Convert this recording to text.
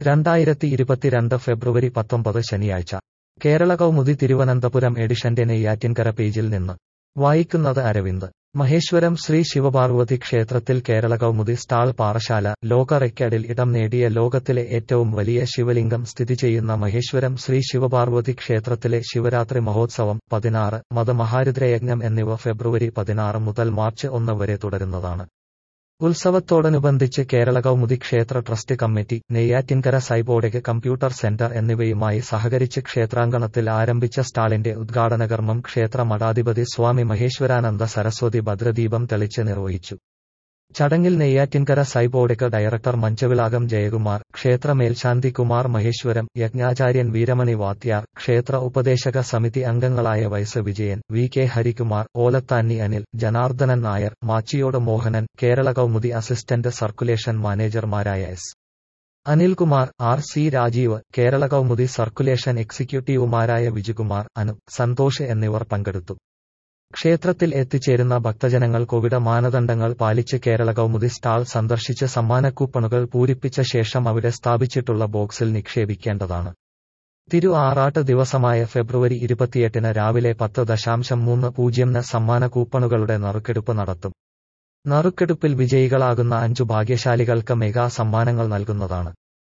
രണ്ടായിരത്തി ഇരുപത്തിരണ്ട് ഫെബ്രുവരി പത്തൊമ്പത് ശനിയാഴ്ച കേരള കൗമുദി തിരുവനന്തപുരം എഡിഷന്റെ നെയ്യാറ്റിൻകര പേജിൽ നിന്ന് വായിക്കുന്നത് അരവിന്ദ് മഹേശ്വരം ശ്രീ ശിവപാർവതി ക്ഷേത്രത്തിൽ കേരള കൗമുദി സ്റ്റാൾ പാറശാല ലോക റെക്കോർഡിൽ ഇടം നേടിയ ലോകത്തിലെ ഏറ്റവും വലിയ ശിവലിംഗം സ്ഥിതി ചെയ്യുന്ന മഹേശ്വരം ശ്രീ ശിവപാർവതി ക്ഷേത്രത്തിലെ ശിവരാത്രി മഹോത്സവം പതിനാറ് മതമഹാരുദ്രയജ്ഞം എന്നിവ ഫെബ്രുവരി പതിനാറ് മുതൽ മാർച്ച് ഒന്ന് വരെ തുടരുന്നതാണ് ഉത്സവത്തോടനുബന്ധിച്ച് കേരള കൗമുദി ക്ഷേത്ര trust committee Neyyattinkara Cyboard computer centre എന്നിവയുമായി സഹകരിച്ച് ക്ഷേത്രാങ്കണത്തിൽ ആരംഭിച്ച സ്റ്റാളിന്റെ ഉദ്ഘാടനകർമ്മം ക്ഷേത്ര മഠാധിപതി സ്വാമി മഹേശ്വരാനന്ദ സരസ്വതി ഭദ്രദീപം തെളിച്ച് നിർവഹിച്ചു ചടങ്ങിൽ നെയ്യാറ്റിൻകര സൈബോർഡ് ഡയറക്ടർ മഞ്ചവിളാകം ജയകുമാർ ക്ഷേത്ര മേൽശാന്തി കുമാർ മഹേശ്വരം യജ്ഞാചാര്യൻ വീരമണി വാത്യാർ ക്ഷേത്ര ഉപദേശക സമിതി അംഗങ്ങളായ vice Vijayan V K Harikumar Olathanni Anil Janardanan Nair Machiyode Mohanan Kerala Kaumudi assistant circulation മാനേജർമാരായ S Anilkumar R C Rajeev Kerala Kaumudi circulation എക്സിക്യൂട്ടീവുമാരായ വിജുകുമാർ അനു സന്തോഷ് എന്നിവർ പങ്കെടുത്തു ക്ഷേത്രത്തിൽ എത്തിച്ചേരുന്ന ഭക്തജനങ്ങൾ കോവിഡ് മാനദണ്ഡങ്ങൾ പാലിച്ച് കേരള കൗമുദി സ്റ്റാൾ സന്ദർശിച്ച് സമ്മാനക്കൂപ്പണുകൾ പൂരിപ്പിച്ച ശേഷം അവിടെ സ്ഥാപിച്ചിട്ടുള്ള ബോക്സിൽ നിക്ഷേപിക്കേണ്ടതാണ് തിരു ആറാട്ട് ദിവസമായ ഫെബ്രുവരി ഇരുപത്തിയെട്ടിന് രാവിലെ പത്ത് ദശാംശം മൂന്ന് പൂജ്യംന് സമ്മാന കൂപ്പണുകളുടെ നറുക്കെടുപ്പ് നടത്തും നറുക്കെടുപ്പിൽ വിജയികളാകുന്ന അഞ്ചു ഭാഗ്യശാലികൾക്ക് മെഗാ സമ്മാനങ്ങൾ നൽകുന്നതാണ്